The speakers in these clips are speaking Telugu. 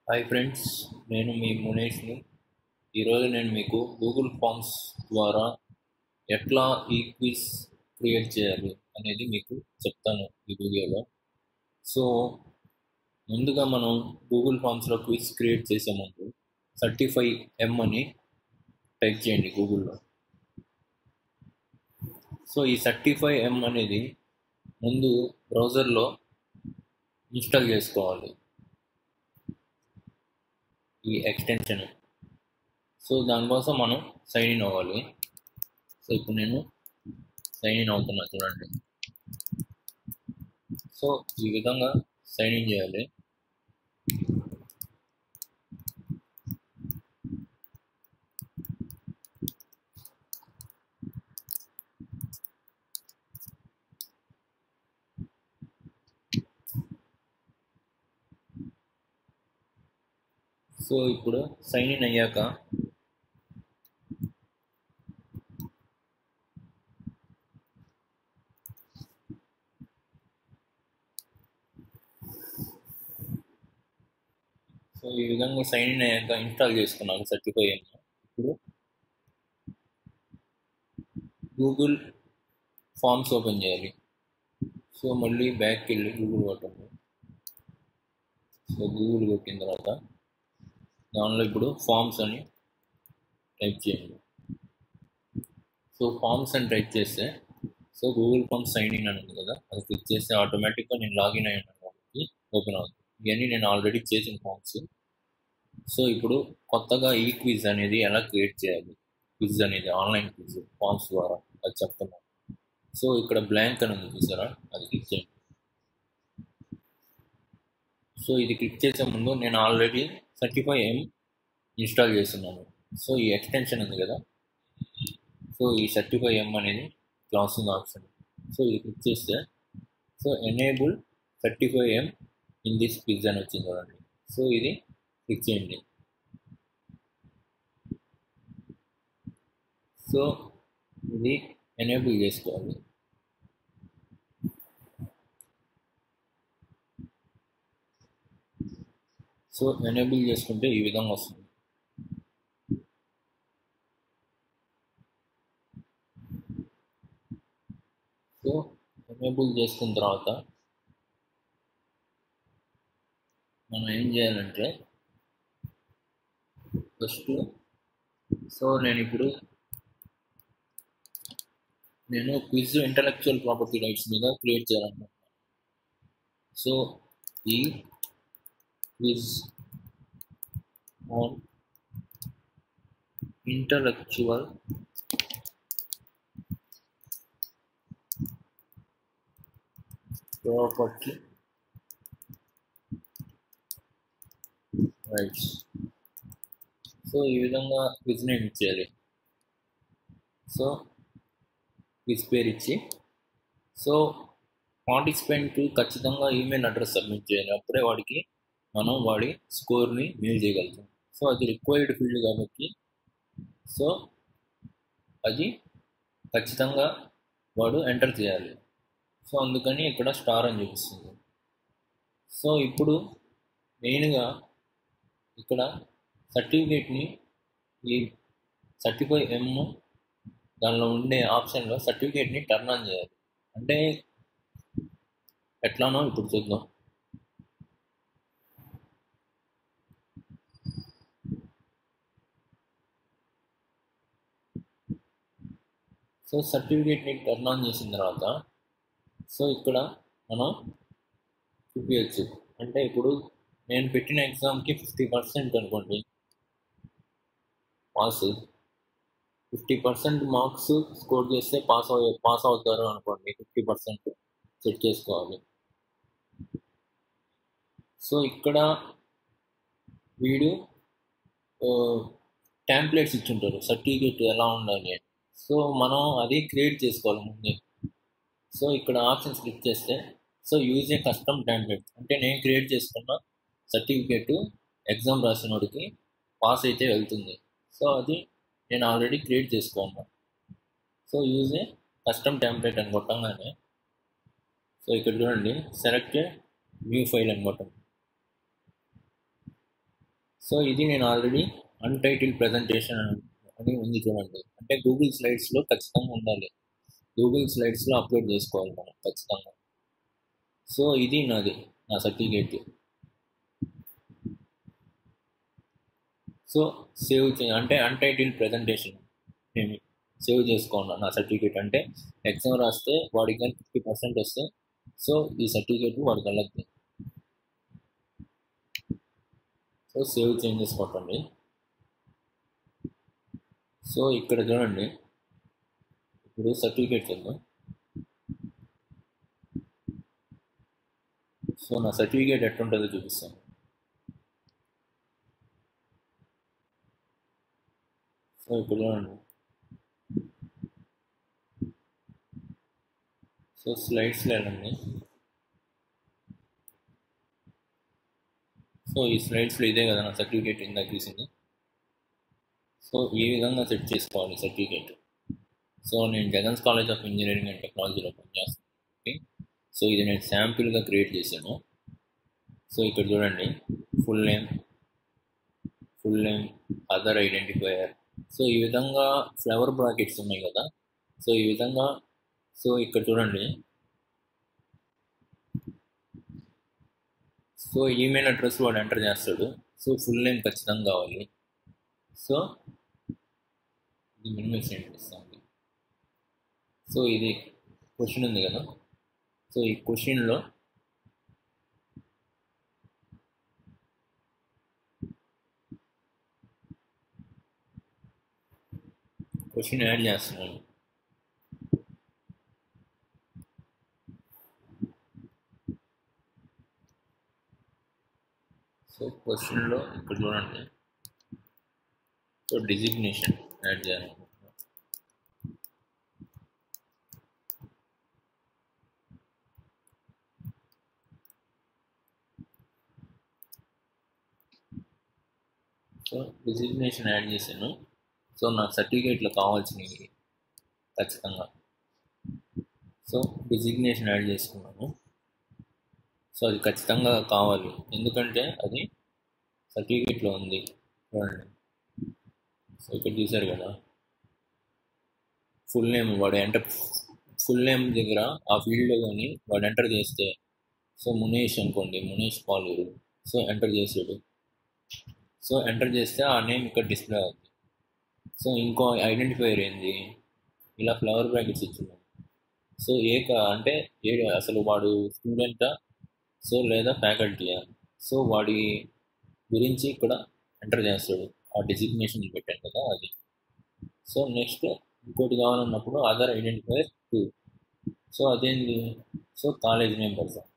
హాయ్ ఫ్రెండ్స్ నేను మీ మునేష్ని ఈరోజు నేను మీకు గూగుల్ ఫామ్స్ ద్వారా ఎట్లా ఈ క్విజ్ క్రియేట్ చేయాలి అనేది మీకు చెప్తాను ఈ వీడియోలో సో ముందుగా మనం గూగుల్ ఫామ్స్లో క్విజ్ క్రియేట్ చేసే ముందు థర్టీ ఎం అని టైప్ చేయండి గూగుల్లో సో ఈ థర్టీ ఎం అనేది ముందు బ్రౌజర్లో ఇన్స్టాల్ చేసుకోవాలి ఈ ఎక్స్టెన్షన్ సో దానికోసం మనం సైన్ ఇన్ అవ్వాలి సో ఇప్పుడు నేను సైన్ ఇన్ అవుతున్నా చూడండి సో ఈ విధంగా సైన్ ఇన్ చేయాలి సో ఇప్పుడు సైన్ ఇన్ అయ్యాక సో ఈ విధంగా సైన్ ఇన్ అయ్యాక ఇన్స్టాల్ చేసుకున్నాను సర్టిఫై అయినా ఇప్పుడు గూగుల్ ఫామ్స్ ఓపెన్ చేయాలి సో మళ్ళీ బ్యాక్కి వెళ్ళి గూగుల్ కొట్టండి సో గూగుల్ కొట్టిన తర్వాత దానిలో ఇప్పుడు ఫామ్స్ అని టైప్ చేయండి సో ఫామ్స్ అని టైప్ చేస్తే so Google forms sign in అని ఉంది కదా అది క్లిక్ చేస్తే ఆటోమేటిక్గా నేను లాగిన్ అయ్యాను కాబట్టి ఓపెన్ అవుతుంది ఇవన్నీ నేను ఆల్రెడీ చేసిన ఫామ్స్ సో ఇప్పుడు కొత్తగా ఈ క్విజ్ అనేది ఎలా క్రియేట్ చేయాలి క్విజ్ అనేది ఆన్లైన్ క్విజ్ ఫామ్స్ ద్వారా అది చెప్తున్నాను సో ఇక్కడ బ్లాంక్ అని ఉంది చూసారా అది క్లిక్ చేయండి సో ఇది క్లిక్ చేసే ముందు నేను ఆల్రెడీ థర్టీ ఎం ఇన్స్టాల్ చేస్తున్నాను సో ఈ ఎక్స్టెన్షన్ ఉంది కదా సో ఈ థర్టీ ఎం అనేది క్లాసింగ్ ఆప్షన్ సో ఇది క్లిక్ చేస్తే so enable thirty M in this quiz అని వచ్చింది చూడండి సో ఇది క్లిక్ చేయండి సో ఇది ఎనేబుల్ చేసుకోవాలి సో ఎనేబుల్ చేసుకుంటే ఈ విధంగా వస్తుంది సో ఎనేబుల్ చేసుకున్న తర్వాత మనం ఏం చేయాలంటే ఫస్ట్ సో నేను ఇప్పుడు నేను క్విజ్ ఇంటలెక్చువల్ ప్రాపర్టీ రైట్స్ మీద క్రియేట్ చేయాలనుకుంటున్నాను సో ఈ quiz on intellectual property rights so ఈ విధంగా క్విజ్ నేమ్ ఇచ్చేయాలి సో క్విజ్ పేరు ఇచ్చి సో పార్టిసిపెంట్ ఖచ్చితంగా ఈమెయిల్ అడ్రస్ సబ్మిట్ చేయాలి అప్పుడే వాడికి మనం వాడి స్కోర్ని మెయిల్ చేయగలుగుతాం సో అది రిక్వైర్డ్ ఫీల్డ్ కాబట్టి సో అది ఖచ్చితంగా వాడు ఎంటర్ చేయాలి సో అందుకని ఇక్కడ స్టార్ అని చూపిస్తుంది సో ఇప్పుడు మెయిన్గా ఇక్కడ సర్టిఫికేట్ని ఈ సర్టిఫై ఎమ్ దానిలో ఉండే ఆప్షన్లో సర్టిఫికేట్ని టర్న్ ఆన్ చేయాలి అంటే ఎట్లానో ఇప్పుడు చూద్దాం సో సర్టిఫికేట్ని టర్న్ ఆన్ చేసిన తర్వాత సో ఇక్కడ మనం చూపించచ్చు అంటే ఇప్పుడు నేను పెట్టిన ఎగ్జామ్కి ఫిఫ్టీ పర్సెంట్ అనుకోండి pass fifty percent marks score చేస్తే పాస్ అవు పాస్ అవుతారు అనుకోండి ఫిఫ్టీ పర్సెంట్ సెట్ చేసుకోవాలి సో ఇక్కడ వీడు ట్యాంప్లెట్స్ ఇచ్చుంటారు సర్టిఫికేట్ ఎలా ఉండాలి అని సో మనం అది క్రియేట్ చేసుకోవాలి ముందే సో ఇక్కడ ఆప్షన్స్ క్లిక్ చేస్తే so use a custom template అంటే నేను క్రియేట్ చేసుకున్న సర్టిఫికేట్ ఎగ్జామ్ రాసినోడికి పాస్ అయితే వెళ్తుంది సో అది నేను ఆల్రెడీ క్రియేట్ చేసుకున్నాను so use a custom template అని కొట్టంగానే సో ఇక్కడ చూడండి సెలెక్ట్ న్యూ ఫైల్ అని కొట్టండి సో ఇది నేను ఆల్రెడీ అన్టైటిల్ ప్రజెంటేషన్ అని ఉంది చూడండి అంటే గూగుల్ స్లైడ్స్లో ఖచ్చితంగా ఉండాలి గూగుల్ స్లైడ్స్లో అప్లోడ్ చేసుకోవాలి మనం ఖచ్చితంగా సో ఇది నాది నా సర్టిఫికేట్ సో సేవ్ చే అంటే అన్టైటిల్ ప్రజెంటేషన్ నేను సేవ్ చేసుకోండి నా సర్టిఫికేట్ అంటే ఎగ్జామ్ రాస్తే వాడికి కానీ ఫిఫ్టీ పర్సెంట్ వస్తే సో ఈ సర్టిఫికేట్ వాడికి వెళ్ళద్దు సో సేవ్ చేంజెస్ కొట్టండి సో ఇక్కడ చూడండి ఇప్పుడు సర్టిఫికేట్ చూద్దాం సో నా సర్టిఫికేట్ ఎట్లుంటుందో చూపిస్తాను సో ఇప్పుడు చూడండి సో స్లైడ్స్లో వెళ్ళండి సో ఈ స్లైడ్స్లో ఇదే కదా నా సర్టిఫికేట్ ఇందాక తీసింది సో ఈ విధంగా సెట్ చేసుకోవాలి సర్టిఫికేట్ సో నేను Jagan's college of engineering and టెక్నాలజీలో పనిచేస్తాను ఓకే సో ఇది నేను శాంపిల్గా క్రియేట్ చేశాను సో ఇక్కడ చూడండి full name full name other identifier so ఈ విధంగా ఫ్లవర్ బ్రాకెట్స్ ఉన్నాయి కదా సో ఈ విధంగా సో ఇక్కడ చూడండి సో ఈమెయిల్ అడ్రస్ వాడు ఎంటర్ చేస్తాడు సో ఫుల్ నేమ్ ఖచ్చితంగా కావాలి సో ఇది మినిమైజ్ చేస్తాను సో ఇది క్వశ్చన్ ఉంది కదా సో ఈ క్వశ్చన్లో క్వశ్చన్ యాడ్ చేస్తున్నాను సో క్వశ్చన్లో ఇక్కడ చూడండి సో డిజిగ్నేషన్ యాడ్ చేయాలి సో డిజిగ్నేషన్ యాడ్ చేశాను సో నాకు సర్టిఫికేట్లో కావాల్సినవి ఖచ్చితంగా సో డిజిగ్నేషన్ యాడ్ చేసుకున్నాను సో అది ఖచ్చితంగా కావాలి ఎందుకంటే అది సర్టిఫికేట్లో ఉంది చూడండి సో ఇక్కడ చూసారు కదా ఫుల్ నేమ్ వాడు ఎంటర్ ఫుల్ నేమ్ దగ్గర ఆ ఫీల్డ్లో కానీ వాడు ఎంటర్ చేస్తే సో మునేష్ అనుకోండి మునేష్ పాలూరు సో ఎంటర్ చేసాడు సో ఎంటర్ చేస్తే ఆ నేమ్ ఇక్కడ డిస్ప్లే అవుతుంది సో ఇంకో ఐడెంటిఫైర్ ఏంది ఇలా ఫ్లవర్ బ్రాకెట్స్ ఇచ్చున్నాం సో ఏ క- అంటే ఏ అసలు వాడు స్టూడెంటా సో లేదా ఫ్యాకల్టీయా సో వాడి గురించి ఇక్కడ ఎంటర్ చేస్తాడు ఆ డిజిగ్నేషన్ పెట్టాను కదా అది సో నెక్స్ట్ ఇంకోటి కావాలన్నప్పుడు అదర్ ఐడెంటిఫైర్ టూ సో అదేంటి సో కాలేజ్ నేమ్ పెడతాం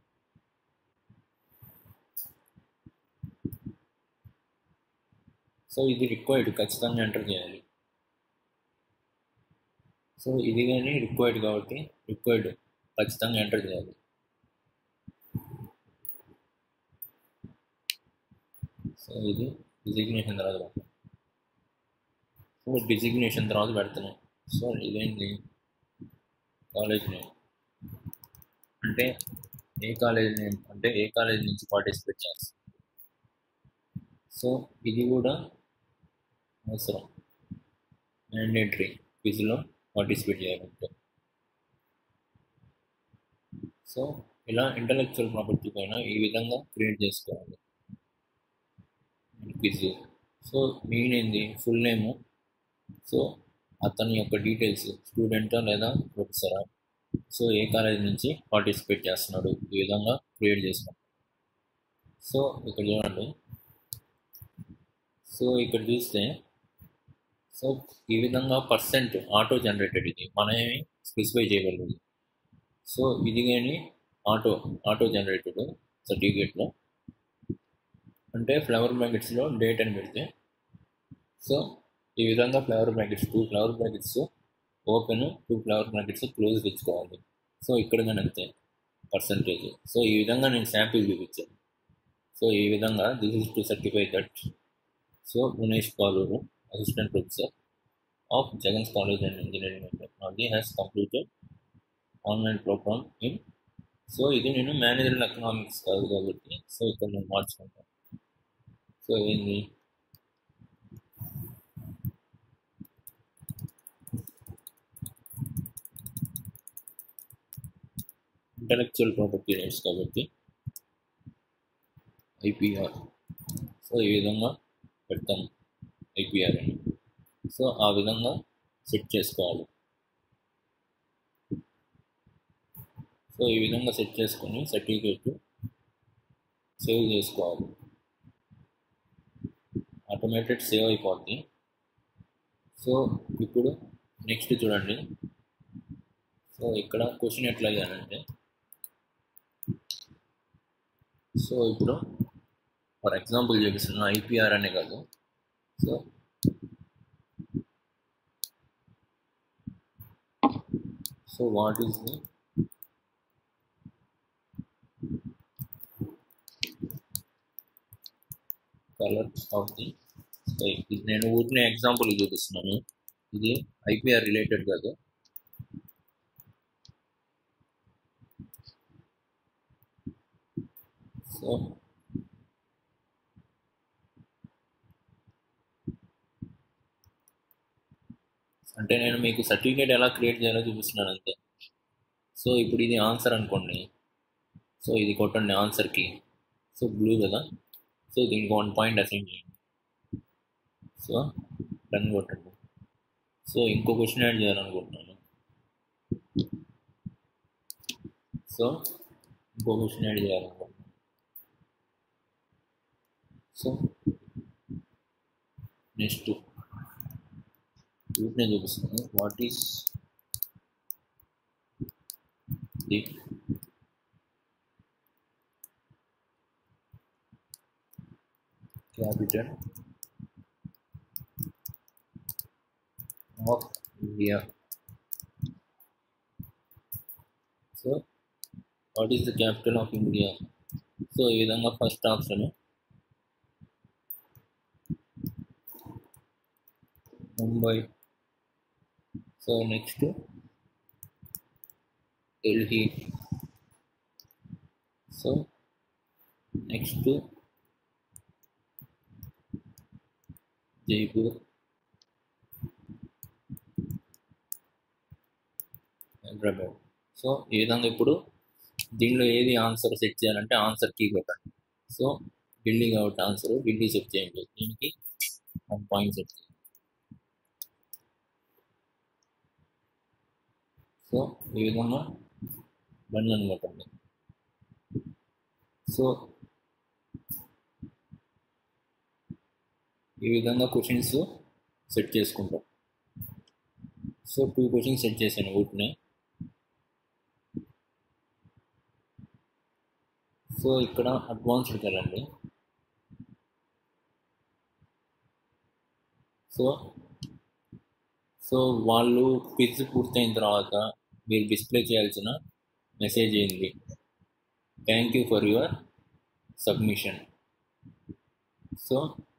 సో ఇది రిక్వైర్డ్ ఖచ్చితంగా ఎంటర్ చేయాలి సో ఇది కానీ రిక్వైర్డ్ కాబట్టి రిక్వైర్డ్ ఖచ్చితంగా ఎంటర్ చేయాలి సో ఇది డిజిగ్నేషన్ తర్వాత పెడతాం సో డిజిగ్నేషన్ తర్వాత పెడుతున్నాం సో ఇదేంటి కాలేజ్ నేమ్ అంటే ఏ కాలేజ్ నేమ్ అంటే ఏ కాలేజ్ నుంచి పార్టిసిపేట్ చేస్తాం సో ఇది కూడా అవసరం మ్యాండేటరీ క్విజ్లో పార్టిసిపేట్ చేయాలంటే సో ఇలా ఇంటలెక్చువల్ ప్రాపర్టీ పైన ఈ విధంగా క్రియేట్ చేసుకోవాలి క్విజ్ సో మెయిన్ ఏంది ఫుల్ నేము సో అతని యొక్క డీటెయిల్స్ స్టూడెంటా లేదా ప్రొఫెసరా సో ఏ కాలేజ్ నుంచి పార్టిసిపేట్ చేస్తున్నాడు ఈ విధంగా క్రియేట్ చేస్తున్నాం సో ఇక్కడ చూడండి సో ఇక్కడ చూస్తే సో ఈ విధంగా పర్సెంట్ ఆటో జనరేటెడ్ ఇది మనమేమి స్పెసిఫై చేయగలదు సో ఇది కానీ ఆటో ఆటో జనరేటెడ్ సర్టిఫికేట్లో అంటే ఫ్లవర్ బ్రాకెట్స్లో డేట్ అని పెడితే సో ఈ విధంగా flower brackets two flower brackets open two flower brackets close తెచ్చుకోవాలి సో ఇక్కడ కానీ అంతే పర్సంటేజ్ సో ఈ విధంగా నేను శాంపిల్ చూపించాను సో ఈ విధంగా this is to certify that so Munesh Paluru assistant professor of Jagan's college and engineering and technology has completed online program in so ఇది నేను మేనేజర్ ఎకనామిక్స్ కాదు కాబట్టి సో ఇక్కడ నేను మార్చుకుంటాను సో ఏంది ఇంటలెక్చువల్ ప్రాపర్టీ రైట్స్ కాబట్టి ఐపీఆర్ సో ఈ విధంగా పెడతాం ఐపీఆర్ అని సో ఆ విధంగా సెట్ చేసుకోవాలి సో ఈ విధంగా సెట్ చేసుకొని సర్టిఫికేట్ సేవ్ చేసుకోవాలి ఆటోమేటెడ్ సేవ్ అయిపోద్ది సో ఇప్పుడు నెక్స్ట్ చూడండి సో ఇక్కడ క్వశ్చన్ ఎట్లా అయ్యానంటే సో ఇప్పుడు ఫర్ ఎగ్జాంపుల్ చూపిస్తున్నా ఐపీఆర్ అనే కాదు so so what is the colour of the sky ఇది నేను ఊరినే ఎగ్జాంపుల్ చూపిస్తున్నాను ఇది ఐపీఆర్ రిలేటెడ్ కాదు సో అంటే నేను మీకు సర్టిఫికేట్ ఎలా క్రియేట్ చేయాలో చూపిస్తున్నాను అంతే సో ఇప్పుడు ఇది ఆన్సర్ అనుకోండి సో ఇది కొట్టండి ఆన్సర్కి సో బ్లూ కదా సో దీనికి వన్ పాయింట్ అసైన్ చేయండి సో డన్ కొట్టండి సో ఇంకో క్వశ్చన్ యాడ్ చేయాలనుకుంటున్నాను సో ఇంకో క్వశ్చన్ యాడ్ చేయాలనుకుంటున్నాను సో నెక్స్ట్ వీటినే చూపిస్తాను what is the capital of India. So, what is the capital of India? So ఈ విధంగా first option Mumbai so next Delhi so next Jaipur Hyderabad so ఈ విధంగా ఇప్పుడు దీనిలో ఏది ఆన్సర్ సెట్ చేయాలంటే ఆన్సర్ కీ కొట్టండి సో ఢిల్లీ కాబట్టి ఆన్సర్ ఢిల్లీ సెట్ చేయండి దీనికి వన్ పాయింట్ సెట్ చేయండి సో ఈ విధంగా బండి అనుకోండి సో ఈ విధంగా క్వశ్చన్స్ సెట్ చేసుకుంటాం సో టూ క్వశ్చన్స్ సెట్ చేశాను వీటిని సో ఇక్కడ అడ్వాన్స్డ్కి వెళ్ళండి సో సో వాళ్ళు క్విజ్ పూర్తయిన తర్వాత మీరు డిస్ప్లే చేయాల్సిన మెసేజ్ ఏంది thank you for your submission so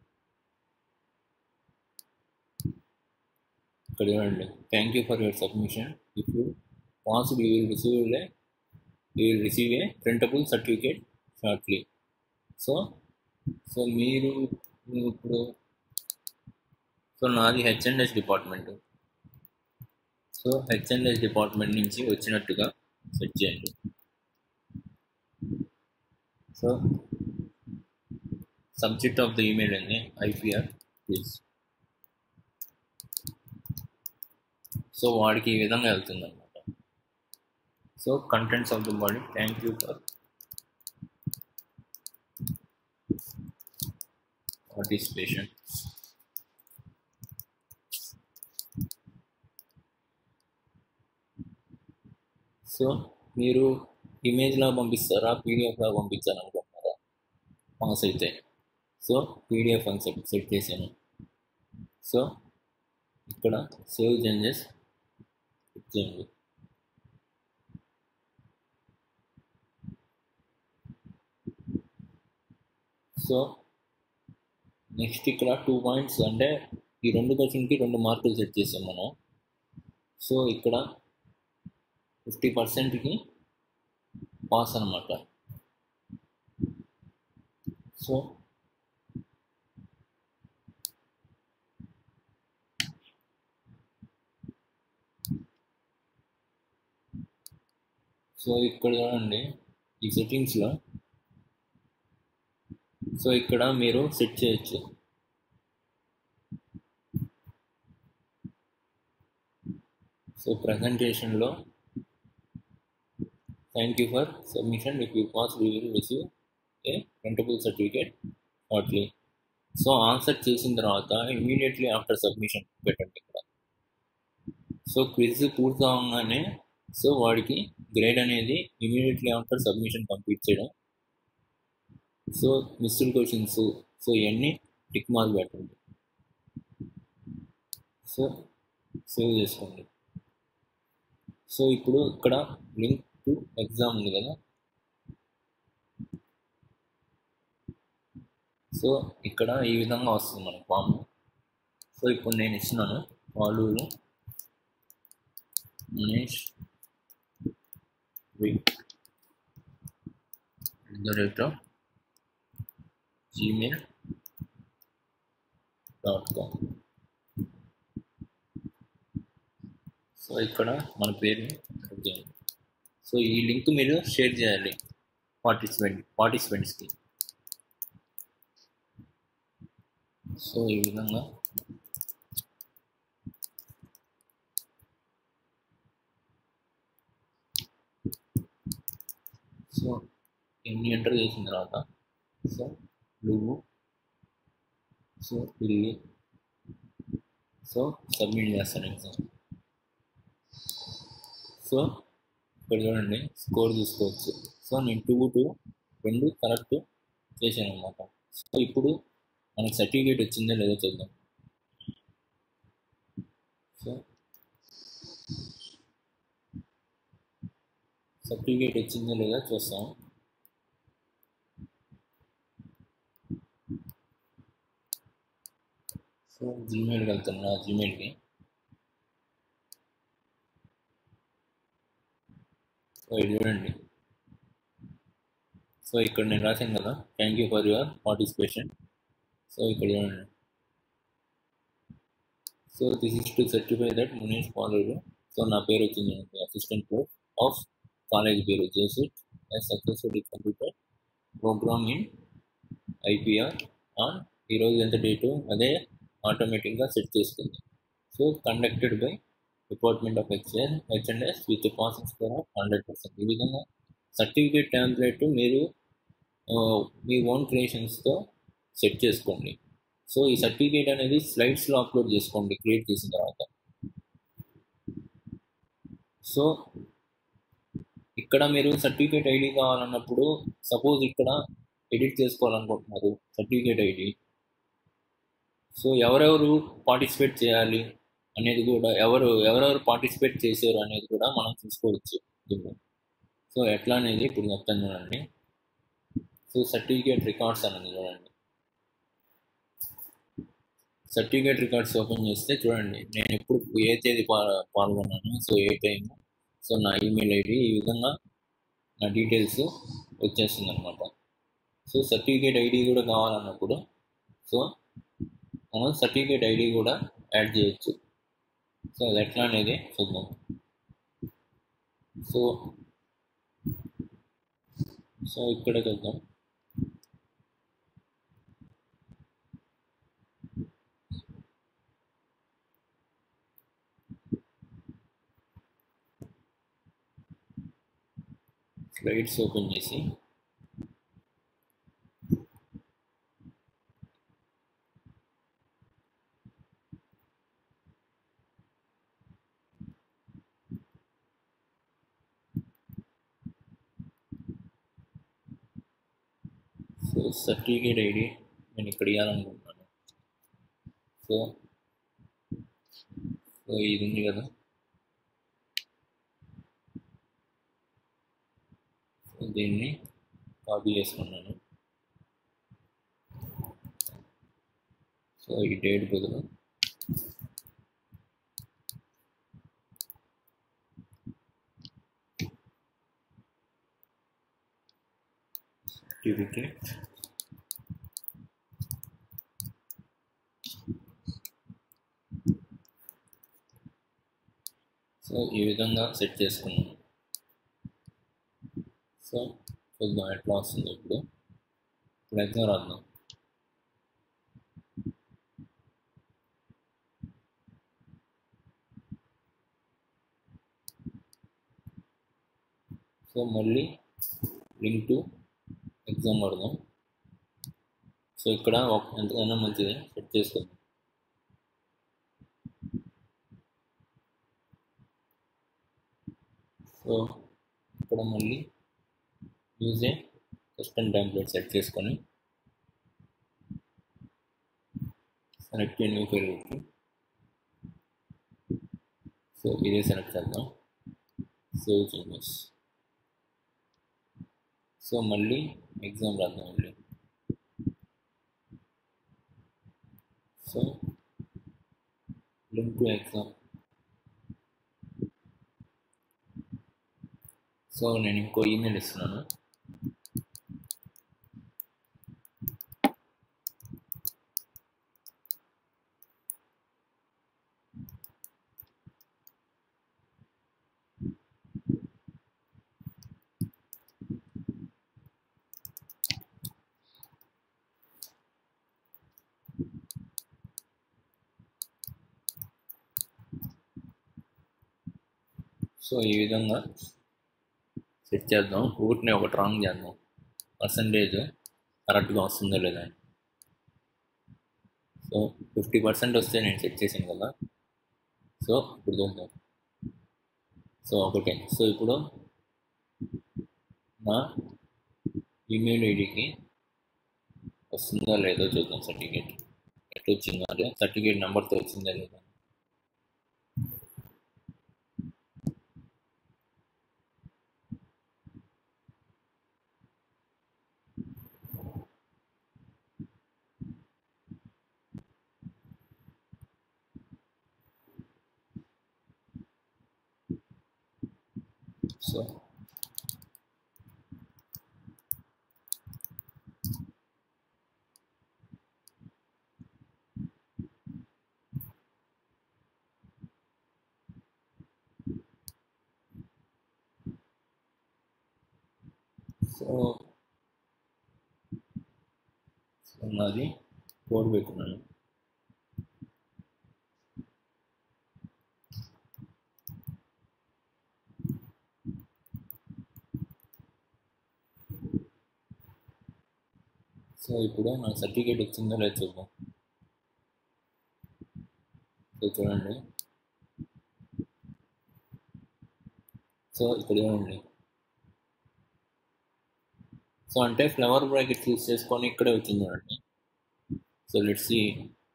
ఇక్కడ చూడండి thank you for your submission if you passed you will receive a you will receive a printable certificate shortly so so మీరు ఇప్పుడు సో నాది HNS department so HNS department నుంచి వచ్చినట్టుగా సెట్ చేయండి so subject of the email అండి ఐపీఆర్ ప్లీజ్ సో వాడికి ఈ విధంగా వెళ్తుంది అనమాట so contents of the body thank you for participation so మీరు ఇమేజ్లా పంపిస్తారా పీడిఎఫ్లా పంపించాలనుకుంటున్నారా పాస్ అయితే సో పీడిఎఫ్ అని సెట్ సెట్ చేశాను సో ఇక్కడ సేవ్ చేంజెస్ చేయండి సో నెక్స్ట్ ఇక్కడ టూ పాయింట్స్ అంటే ఈ రెండు క్వశ్చన్కి రెండు మార్కులు సెట్ చేసాం మనం సో ఇక్కడ ఫిఫ్టీ పర్సెంట్కి పాస్ అనమాట సో సో ఇక్కడ చూడండి ఈ సెట్టింగ్స్లో సో ఇక్కడ మీరు సెట్ చేయొచ్చు సో ప్రజెంటేషన్లో thank you for submission if you pass we will receive a printable certificate shortly so answer చేసిన తర్వాత ఇమీడియట్లీ ఆఫ్టర్ సబ్మిషన్ పెట్టండి ఇక్కడ సో క్విజ్ పూర్తి అవగానే సో వాడికి గ్రేడ్ అనేది ఇమీడియట్లీ ఆఫ్టర్ సబ్మిషన్ కంప్లీట్ చేయడం సో మిస్డ్ క్వశ్చన్స్ సో ఇవన్నీ టిక్ మార్క్ పెట్టండి సో సేవ్ చేసుకోండి సో ఇప్పుడు ఇక్కడ లింక్ టు ఎగ్జామ్ ఉంది కదా సో ఇక్కడ ఈ విధంగా వస్తుంది మన ఫామ్ సో ఇప్పుడు నేను ఇస్తున్నాను Paluru Manish the rate of Gmail dot com so ఇక్కడ మన పేరు ఎంటర్ చేయండి సో ఈ లింక్ మీరు షేర్ చేయాలి పార్టిసిపెంట్ పార్టిసిపెంట్స్కి సో ఈ విధంగా సో ఎన్ని ఎంటర్ చేసిన తర్వాత సో నువ్వు సో పిల్లి సో సబ్మిట్ చేస్తాను ఎగ్జామ్ సో ఇక్కడ చూడండి స్కోర్ చూసుకోవచ్చు సో నేను టూ టూ రెండు కరెక్ట్ చేశాను అనమాట సో ఇప్పుడు మనకి సర్టిఫికేట్ వచ్చిందో లేదో చూద్దాం సో సర్టిఫికేట్ వచ్చిందో లేదో చూస్తాం సో జీమెయిల్కి వెళ్తున్నా జీమెయిల్కి సో ఇది చూడండి సో ఇక్కడ నేను రాశాను కదా thank you for your participation so ఇక్కడ చూడండి so this is to certify that Munish Paluru so నా పేరు వచ్చింది అసిస్టెంట్ కోర్స్ ఆఫ్ కాలేజ్ పేరు జేసిట్ successfully computer program in IPR on ఈరోజు ఎంత డేటు అదే ఆటోమేటిక్గా సెట్ చేసుకుంది so conducted by department of HN HNS with passing score of hundred percent ఈ విధంగా సర్టిఫికేట్ ట్యాంప్లెట్ మీరు మీ ఓన్ క్రియేషన్స్తో సెట్ చేసుకోండి సో ఈ సర్టిఫికేట్ అనేది స్లైడ్స్లో అప్లోడ్ చేసుకోండి క్రియేట్ చేసిన తర్వాత సో ఇక్కడ మీరు సర్టిఫికేట్ ఐడి కావాలన్నప్పుడు సపోజ్ ఇక్కడ ఎడిట్ చేసుకోవాలనుకుంటున్నారు సర్టిఫికేట్ ఐడి సో ఎవరెవరు పార్టిసిపేట్ చేయాలి అనేది కూడా ఎవరు ఎవరెవరు పార్టిసిపేట్ చేశారు అనేది కూడా మనం చూసుకోవచ్చు దీన్ని సో ఎట్లా అనేది ఇప్పుడు చెప్తాను చూడండి సో సర్టిఫికేట్ రికార్డ్స్ అనేది చూడండి సర్టిఫికేట్ రికార్డ్స్ ఓపెన్ చేస్తే చూడండి నేను ఎప్పుడు ఏ తేదీ పా పాల్గొన్నాను సో ఏ టైం సో నా ఈమెయిల్ ఐడి ఈ విధంగా నా డీటెయిల్స్ వచ్చేస్తుంది అనమాట సో సర్టిఫికేట్ ఐడి కూడా కావాలన్నప్పుడు సో మనం సర్టిఫికేట్ ఐడి కూడా యాడ్ చేయొచ్చు సో అది ఎట్లా అనేది చూద్దాం సో సో ఇక్కడ చూద్దాం స్లైడ్స్ ఓపెన్ చేసి సో సర్టిఫికేట్ ఐడి నేను ఇక్కడ ఇవ్వాలనుకుంటున్నాను సో సో ఇది ఉంది కదా సో దీన్ని కాపీ చేసుకున్నాను సో ఈ డేట్ బదులు certificate సో ఈ విధంగా సెట్ చేసుకున్నాను సో చూద్దాం ఎట్లా వస్తుంది ఇప్పుడు ఇప్పుడు ఎగ్జామ్ రాద్దాం సో మళ్ళీ లింక్ టు ఎగ్జామ్ కొడదాం సో ఇక్కడ ఒక ఎంతకైనా మంచిది సెట్ చేసుకుందాం సో ఇక్కడ మళ్ళీ use a custom template set చేసుకొని సెలెక్ట్ న్యూ ఫైల్ పెట్టి సో ఇదే సెలెక్ట్ చేద్దాం సేవ్ చేంజెస్ సో మళ్ళీ ఎగ్జామ్ రాద్దాం మళ్ళీ so link to exam so నేను ఇంకో ఈమెయిల్ ఇస్తున్నాను సో ఈ విధంగా సెట్ చేద్దాం ఊరిని ఒకటి రాంగ్ చేద్దాం పర్సంటేజ్ కరెక్ట్గా వస్తుందో లేదా అని సో ఫిఫ్టీ పర్సెంట్ వస్తే నేను సెట్ చేశాను కదా సో ఇప్పుడు చూద్దాం సో ఒకటే సో ఇప్పుడు నా ఈమెయిల్ ఐడికి వస్తుందో లేదో చూద్దాం సర్టిఫికేట్ ఎట్లా వచ్చిందో అదే సర్టిఫికేట్ నెంబర్తో వచ్చిందో లేదో సో సో సో నాది కోడ్ పెట్టుకున్నాను సో ఇప్పుడు నా సర్టిఫికేట్ వచ్చిందో లేదో చూద్దాం సో చూడండి సో ఇక్కడ చూడండి సో అంటే ఫ్లవర్ బ్రాకెట్ యూస్ చేసుకొని ఇక్కడే వచ్చింది చూడండి సో లెట్స్ సి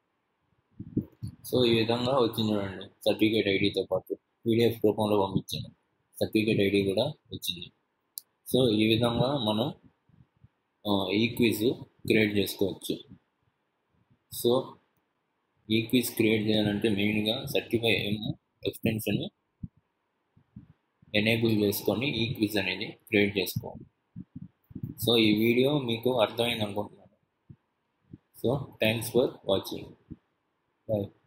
సో ఈ విధంగా వచ్చింది చూడండి సర్టిఫికేట్ ఐడితో పాటు పీడిఎఫ్ రూపంలో పంపించాను సర్టిఫికేట్ ఐడి కూడా వచ్చింది సో ఈ విధంగా మనం ఈ క్విజ్ క్రియేట్ చేసుకోవచ్చు సో ఈ క్విజ్ క్రియేట్ చేయాలంటే మెయిన్గా సర్టిఫై ఏమో ఎక్స్టెన్షన్ ఎనేబుల్ చేసుకొని ఈ క్విజ్ అనేది క్రియేట్ చేసుకోవాలి సో ఈ వీడియో మీకు అర్థమైంది అనుకుంటున్నాను so thanks for watching bye